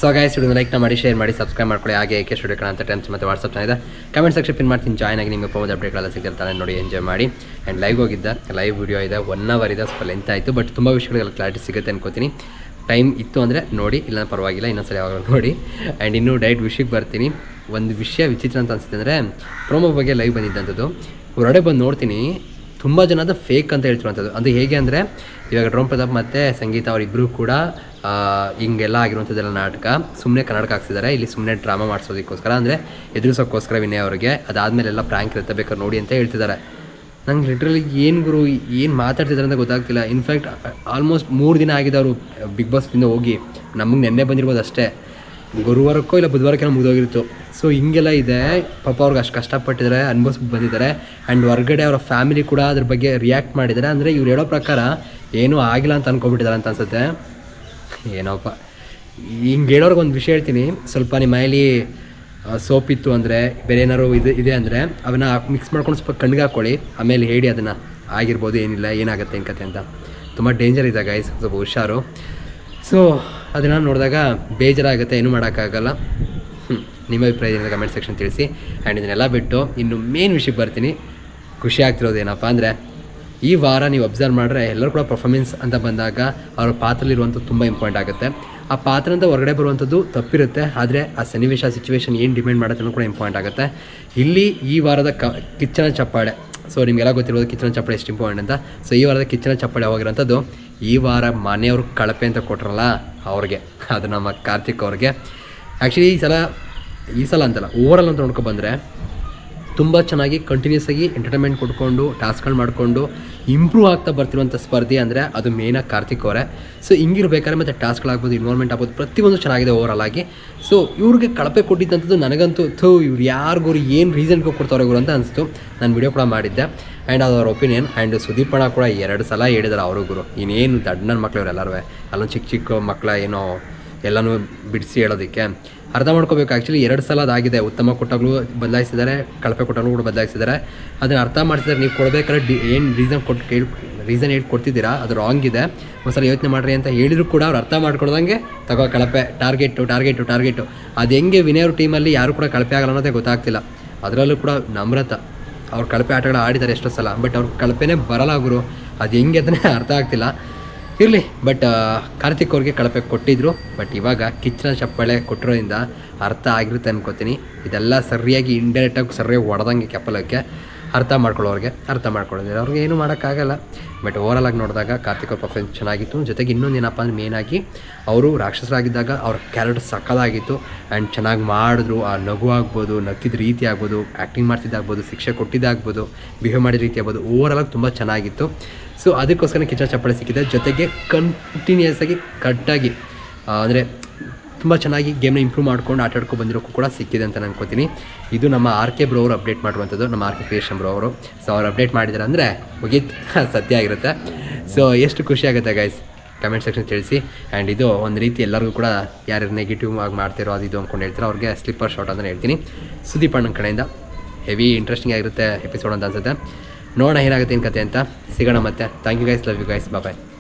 So guys video ಲೈಕ್ನ ಮಾಡಿ share ಮಾಡಿ subscribe ಮಾಡ್ಕೊಳ್ಳಿ ಹಾಗೆ ಏಕೆ ಸ್ಟುಡಿಯೋ ಅಂತ ಟೆನ್ಸ್ ಮತ್ತು WhatsApp channel comment section pin ಮಾಡ್ತೀನಿ ಜಾಯ್ನ್ ಆಗಿ ನಿಮಗೆ ಫೋನ್ ಅಪ್ಡೇಟ್ಗಳೆಲ್ಲ ಸಿಗ್ತಿರ್ತಾನೆ ನೋಡಿ ಎಂಜಾಯ್ ಮಾಡಿ ಆ್ಯಂಡ್ ಲೈವ್ ಹೋಗಿದ್ದೆ ಲೈವ್ ವಿಡಿಯೋ ಇದೆ ಒನ್ ಅವರ್ ಇದೆ ಸ್ವಲ್ಪ ಲೆಂತ್ ಆಯಿತು ಬಟ್ ತುಂಬ ವಿಷಯಗಳಿಗೆಲ್ಲ ಕ್ಲಾರಿಟಿ ಸಿಗುತ್ತೆ ಅನ್ಕೋತೀನಿ ಟೈಮ್ ಇತ್ತು ಅಂದರೆ ನೋಡಿ ಇಲ್ಲ ಪರವಾಗಿಲ್ಲ ಇನ್ನೊಂದ್ಸಲ ಯಾವಾಗ ನೋಡಿ ಆ್ಯಂಡ್ ಇನ್ನೂ ಡೈರೆಕ್ಟ್ ವಿಷಯಕ್ಕೆ ಬರ್ತೀನಿ ಒಂದು ವಿಷಯ ವಿಚಿತ್ರ ಅಂತ ಅನಿಸುತ್ತೆ ಅಂದರೆ ಪ್ರೋಮೋ ಬಗ್ಗೆ ಲೈವ್ ಬಂದಿದ್ದಂಥದ್ದು ಹೊರಗಡೆ ಬಂದು ನೋಡ್ತೀನಿ ತುಂಬ ಜನ ಅದು ಫೇಕ್ ಅಂತ ಹೇಳ್ತಿರುವಂಥದ್ದು ಅದು ಹೇಗೆ ಅಂದರೆ ಇವಾಗ ಡ್ರೋಮ್ ಪ್ರತಾಪ್ ಮತ್ತು ಸಂಗೀತ ಅವರಿಬ್ಬರು ಕೂಡ ಆ, ಹಿಂಗೆಲ್ಲ ಆಗಿರುವಂಥದ್ದೆಲ್ಲ ನಾಟಕ ಸುಮ್ಮನೆ ಕನ್ನಡಕ್ಕೆ ಹಾಕ್ಸಿದ್ದಾರೆ ಇಲ್ಲಿ ಸುಮ್ಮನೆ ಡ್ರಾಮಾ ಮಾಡಿಸೋದಕ್ಕೋಸ್ಕರ ಅಂದರೆ ಎದುರಿಸೋಕ್ಕೋಸ್ಕರ ವಿನಯ್ ಅವರಿಗೆ ಅದಾದಮೇಲೆ ಎಲ್ಲ ಪ್ರ್ಯಾಂಕ್ ಇರುತ್ತೆ ಬೇಕಾದ್ರೆ ನೋಡಿ ಅಂತ ಹೇಳ್ತಿದ್ದಾರೆ ನಂಗೆ ಲಿಟ್ರಲಿ ಏನು ಗುರು ಏನು ಮಾತಾಡ್ತಿದ್ದಾರೆ ಅಂತ ಗೊತ್ತಾಗ್ತಿಲ್ಲ ಇನ್ಫ್ಯಾಕ್ಟ್ ಆಲ್ಮೋಸ್ಟ್ ಮೂರು ದಿನ ಆಗಿದೆ ಅವರು ಬಿಗ್ ಬಾಸ್ನಿಂದ ಹೋಗಿ ನಮಗೆ ನೆನ್ನೆ ಬಂದಿರ್ಬೋದು ಅಷ್ಟೇ ಗುರುವಾರಕ್ಕೋ ಇಲ್ಲ ಬುಧವಾರಕ್ಕೇನೋ ಮುಗಿದೋಗಿತ್ತು ಸೊ ಹಿಂಗೆಲ್ಲ ಇದೆ ಪಾಪ ಅವ್ರಿಗೆ ಅಷ್ಟು ಕಷ್ಟಪಟ್ಟಿದ್ದಾರೆ ಅನುಭವಿಸ್ಬಿಟ್ಟು ಬಂದಿದ್ದಾರೆ ಆ್ಯಂಡ್ ಹೊರ್ಗಡೆ ಅವರ ಫ್ಯಾಮಿಲಿ ಕೂಡ ಅದ್ರ ಬಗ್ಗೆ ರಿಯಾಕ್ಟ್ ಮಾಡಿದ್ದಾರೆ ಅಂದರೆ ಇವ್ರು ಹೇಳೋ ಪ್ರಕಾರ ಏನೂ ಆಗಿಲ್ಲ ಅಂತ ಅನ್ಕೊಬಿಟ್ಟಿದ್ದಾರೆ ಅಂತ ಅನ್ಸುತ್ತೆ ಏನೋಪ್ಪ ಹಿಂಗೆ ಹೇಳೋರ್ಗೆ ಒಂದು ವಿಷಯ ಹೇಳ್ತೀನಿ ಸ್ವಲ್ಪ ನಿಮ್ಮ ಮನೇಲಿ ಸೋಪ್ ಇತ್ತು ಅಂದರೆ ಬೇರೆ ಏನಾದ್ರು ಇದು ಇದೆ ಅಂದರೆ ಅವನ್ನ ಮಿಕ್ಸ್ ಮಾಡ್ಕೊಂಡು ಸ್ವಲ್ಪ ಕಣ್ಣಿಗೆ ಹಾಕ್ಕೊಳ್ಳಿ ಆಮೇಲೆ ಹೇಳಿ ಅದನ್ನು ಆಗಿರ್ಬೋದು ಏನಿಲ್ಲ ಏನಾಗುತ್ತೆ ಏನು ಕತೆ ಅಂತ ತುಂಬ ಡೇಂಜರ್ ಇದೆ ಗೈಸ್ ಸ್ವಲ್ಪ ಹುಷಾರು ಸೊ ಅದನ್ನು ನೋಡಿದಾಗ ಬೇಜಾರಾಗುತ್ತೆ ಏನೂ ಮಾಡೋಕ್ಕಾಗಲ್ಲ ಹ್ಮ್. ನಿಮ್ಮ ಅಭಿಪ್ರಾಯ ಕಮೆಂಟ್ ಸೆಕ್ಷನ್ ತಿಳಿಸಿ ಆ್ಯಂಡ್ ಇದನ್ನೆಲ್ಲ ಬಿಟ್ಟು ಇನ್ನು ಮೇನ್ ವಿಷಯಕ್ಕೆ ಬರ್ತೀನಿ ಖುಷಿ ಆಗ್ತಿರೋದು ಏನಪ್ಪ ಅಂದರೆ ಈ ವಾರ ನೀವು ಅಬ್ಸರ್ವ್ ಮಾಡಿದ್ರೆ ಎಲ್ಲರೂ ಕೂಡ ಪರ್ಫಾರ್ಮೆನ್ಸ್ ಅಂತ ಬಂದಾಗ ಅವರ ಪಾತ್ರದಲ್ಲಿರುವಂಥದ್ದು ತುಂಬ ಇಂಪಾರ್ಟೆಂಟ್ ಆಗುತ್ತೆ ಆ ಪಾತ್ರದಿಂದ ಹೊರಗಡೆ ಬರುವಂಥದ್ದು ತಪ್ಪಿರುತ್ತೆ ಆದರೆ ಆ ಸನ್ನಿವೇಶ ಸಿಚುವೇಶನ್ ಏನು ಡಿಪೆಂಡ್ ಮಾಡುತ್ತೆ ಅನ್ನೋದು ಕೂಡ ಇಂಪಾರ್ಟೆಂಟ್ ಆಗುತ್ತೆ ಇಲ್ಲಿ ಈ ವಾರದ ಕ ಕಿಚ್ಚನ ಚಪ್ಪಾಳೆ ಸೊ ನಿಮಗೆಲ್ಲ ಗೊತ್ತಿರ್ಬೋದು ಕಿಚ್ಚನ ಚಪ್ಪಾಳೆ ಎಷ್ಟು ಇಂಪಾರ್ಟೆಂಟ್ ಅಂತ ಸೊ ಈ ವಾರದ ಕಿಚ್ಚನ ಚಪ್ಪಾಳೆ ಯಾವಾಗಿರೋಂಥದ್ದು ಈ ವಾರ ಮನೆಯವರು ಕಳಪೆ ಅಂತ ಕೊಟ್ರಲ್ಲ ಅವ್ರಿಗೆ ಅದು ನಮ್ಮ ಕಾರ್ತಿಕ್ ಅವ್ರಿಗೆ ಆ್ಯಕ್ಚುಲಿ ಈ ಸಲ ಈ ಸಲ ಅಂತಲ್ಲ ಓವರಾಲ್ ಅಂತ ನೋಡ್ಕೊ ಬಂದರೆ ತುಂಬ ಚೆನ್ನಾಗಿ ಕಂಟಿನ್ಯೂಸ್ ಆಗಿ ಎಂಟರ್ಟೈನ್ಮೆಂಟ್ ಕೊಟ್ಕೊಂಡು ಟಾಸ್ಕ್ಗಳು ಮಾಡಿಕೊಂಡು ಇಂಪ್ರೂವ್ ಆಗ್ತಾ ಬರ್ತಿರುವಂಥ ಸ್ಪರ್ಧೆ ಅಂದರೆ ಅದು ಮೇನಾಗಿ ಕಾರ್ತಿಕ್ ಅವರೇ ಸೊ ಹಿಂಗಿರ್ಬೇಕಾದ್ರೆ ಮತ್ತು ಟಾಸ್ಕ್ಗಳಾಗ್ಬೋದು ಇನ್ವಾಲ್ವ್ಮೆಂಟ್ ಆಗ್ಬೋದು ಪ್ರತಿಯೊಂದು ಚೆನ್ನಾಗಿದೆ ಓವರಾಲ್ ಆಗಿ ಸೊ ಇವ್ರಿಗೆ ಕಳಪೆ ಕೊಟ್ಟಿದ್ದಂಥದ್ದು ನನಗಂತೂ ಥೂ ಇವ್ರು ಯಾರಿಗೂ ಏನು ರೀಸನ್ಗೆ ಕೊಡ್ತಾವ್ರೆ ಇವ್ರು ಅಂತ ಅನಿಸ್ತು ನಾನು ವಿಡಿಯೋ ಕೂಡ ಮಾಡಿದ್ದೆ ಆ್ಯಂಡ್ ಅದು ಅವ್ರ ಒಪಿನಿಯನ್ ಆ್ಯಂಡ್ ಸುದೀಪ್ ಅಣ್ಣ ಕೂಡ ಎರಡು ಸಲ ಹೇಳಿದ್ದಾರೆ ಅವರು ಗುರು ಇನ್ನೇನು ದಡ್ಡ ನನ್ನ ಮಕ್ಳು ಇವರೆಲ್ಲರೂ ಅಲ್ಲೊಂದು ಚಿಕ್ಕ ಚಿಕ್ಕ ಮಕ್ಕಳ ಏನೋ ಎಲ್ಲನೂ ಬಿಡಿಸಿ ಹೇಳೋದಕ್ಕೆ ಅರ್ಥ ಮಾಡ್ಕೋಬೇಕು ಆ್ಯಕ್ಚುಲಿ ಎರಡು ಸಲ ಅದಾಗಿದೆ ಉತ್ತಮ ಕೊಟ್ಟಾಗಲೂ ಬದಲಾಯಿಸಿದ್ದಾರೆ ಕಳಪೆ ಕೊಟ್ಟಾಗಲೂ ಕೂಡ ಬದಲಾಯಿಸಿದ್ದಾರೆ ಅದನ್ನು ಅರ್ಥ ಮಾಡ್ತಿದ್ದಾರೆ ನೀವು ಕೊಡಬೇಕಾದ್ರೆ ಡಿ ಏನು ರೀಸನ್ ಕೊಟ್ಟು ಕೇಳಿ ರೀಸನ್ ಹೇಳಿ ಕೊಡ್ತಿದ್ದೀರಾ ಅದು ರಾಂಗ್ ಇದೆ ಒಂದ್ಸಲ ಯೋಚನೆ ಮಾಡಿರಿ ಅಂತ ಹೇಳಿದ್ರು ಕೂಡ ಅವ್ರು ಅರ್ಥ ಮಾಡ್ಕೊಳ್ದಂಗೆ ತಗೋ ಕಳಪೆ ಟಾರ್ಗೆಟು ಟಾರ್ಗೆಟು ಟಾರ್ಗೆಟು ಅದು ಹೆಂಗೆ ವಿನಯವ್ರ ಟೀಮಲ್ಲಿ ಯಾರು ಕೂಡ ಕಳಪೆ ಆಗಲ್ಲ ಅನ್ನೋದೇ ಗೊತ್ತಾಗ್ತಿಲ್ಲ ಅದರಲ್ಲೂ ಕೂಡ ನಮ್ರತ ಅವ್ರು ಕಳಪೆ ಆಟಗಳು ಆಡಿದ್ದಾರೆ ಎಷ್ಟೋ ಸಲ ಬಟ್ ಅವ್ರ ಕಳಪೆನೇ ಬರಲ್ಲ ಗುರು ಅದು ಹೆಂಗೆ ಅಂತಲೇ ಅರ್ಥ ಆಗ್ತಿಲ್ಲ ಇರಲಿ ಬಟ್ ಕಾರ್ತಿಕ್ ಅವ್ರಿಗೆ ಕಳಪೆ ಕೊಟ್ಟಿದ್ರು ಬಟ್ ಇವಾಗ ಕಿಚ್ಚನ ಚಪ್ಪಾಳೆ ಕೊಟ್ಟಿರೋದ್ರಿಂದ ಅರ್ಥ ಆಗಿರುತ್ತೆ ಅನ್ಕೋತೀನಿ ಇದೆಲ್ಲ ಸರಿಯಾಗಿ ಇಂಡೈರೆಕ್ಟಾಗಿ ಸರಿಯಾಗಿ ಹೊಡೆದಂಗೆ ಕೆಪ್ಪಲಕ್ಕೆ ಅರ್ಥ ಮಾಡ್ಕೊಳ್ಳೋರಿಗೆ ಅರ್ಥ ಮಾಡ್ಕೊಳ್ಳೋದಿಲ್ಲ ಅವ್ರಿಗೆ ಏನು ಮಾಡೋಕ್ಕಾಗಲ್ಲ ಬಟ್ ಓವರಾಲ್ ಆಗಿ ನೋಡಿದಾಗ ಕಾರ್ತಿಕ್ ಅವ್ರ ಪರ್ಫಾರ್ಮೆನ್ಸ್ ಚೆನ್ನಾಗಿತ್ತು ಜೊತೆಗೆ ಇನ್ನೊಂದು ಏನಪ್ಪ ಅಂದ್ರೆ ಮೇನಾಗಿ ಅವರು ರಾಕ್ಷಸರಾಗಿದ್ದಾಗ ಅವ್ರ ಕ್ಯಾರೆಕ್ಟರ್ ಸಕ್ಕದಾಗಿತ್ತು ಆ್ಯಂಡ್ ಚೆನ್ನಾಗಿ ಮಾಡಿದ್ರು ಆ ನಗು ಆಗ್ಬೋದು ನಕ್ಕಿದ ರೀತಿ ಆಗ್ಬೋದು ಆ್ಯಕ್ಟಿಂಗ್ ಮಾಡ್ತಿದ್ದಾಗ್ಬೋದು ಶಿಕ್ಷೆ ಕೊಟ್ಟಿದ್ದಾಗ್ಬೋದು ಬಿಹೇವ್ ಮಾಡಿದ ರೀತಿ ಆಗ್ಬೋದು ಓವರಾಲ್ ಆಗಿ ತುಂಬ ಚೆನ್ನಾಗಿತ್ತು ಸೊ ಅದಕ್ಕೋಸ್ಕರ ಕಿಚ್ಚ ಚಪ್ಪಾಳೆ ಸಿಕ್ಕಿದೆ ಜೊತೆಗೆ ಕಂಟಿನ್ಯೂಸ್ ಆಗಿ ಕರೆಕ್ಟಾಗಿ ಅಂದರೆ ತುಂಬ ಚೆನ್ನಾಗಿ ಗೇಮ್ನ ಇಂಪ್ರೂವ್ ಮಾಡ್ಕೊಂಡು ಆಟ ಆಡ್ಕೊಂಡು ಬಂದಿರೋಕ್ಕೂ ಕೂಡ ಸಿಕ್ಕಿದೆ ಅಂತ ನಾನು ಅನ್ಕೋತೀನಿ ಇದು ನಮ್ಮ ಆರ್ ಕೆ ಬ್ರೋ ಅವರು ಅಪ್ಡೇಟ್ ಮಾಡುವಂಥದ್ದು ನಮ್ಮ ಆರ್ ಕೆ ಕ್ರಿಯೇಷನ್ ಬ್ರೋ ಅವರು ಸೊ ಅವ್ರು ಅಪ್ಡೇಟ್ ಮಾಡಿದ್ದಾರೆ ಅಂದರೆ ಮುಗೀತ್ ಸತ್ಯ ಆಗಿರುತ್ತೆ ಸೊ ಎಷ್ಟು ಖುಷಿ ಆಗುತ್ತೆ ಗೈಸ್ ಕಮೆಂಟ್ ಸೆಕ್ಷನ್ ತಿಳಿಸಿ ಆ್ಯಂಡ್ ಇದು ಒಂದು ರೀತಿ ಎಲ್ಲರಿಗೂ ಕೂಡ ಯಾರು ನೆಗೆಟಿವ್ ಆಗಿ ಮಾಡ್ತಿರೋ ಅದು ಇದು ಅಂದ್ಕೊಂಡು ಹೇಳ್ತೀರೋ ಅವ್ರಿಗೆ ಸ್ಲಿಪ್ಪರ್ ಶಾಟ್ ಅಂತ ಹೇಳ್ತೀನಿ ಸುದೀಪ್ ಅಣ್ಣನ ಕಡೆಯಿಂದ ಹೆವಿ ಇಂಟ್ರೆಸ್ಟಿಂಗ್ ಆಗಿರುತ್ತೆ ಎಪಿಸೋಡ್ ಅಂತ ಅನ್ಸುತ್ತೆ ನೋಡೋಣ ಏನಾಗುತ್ತೆ ಏನು ಕತೆ ಅಂತ ಸಿಗೋಣ ಮತ್ತೆ thank you guys love you guys bye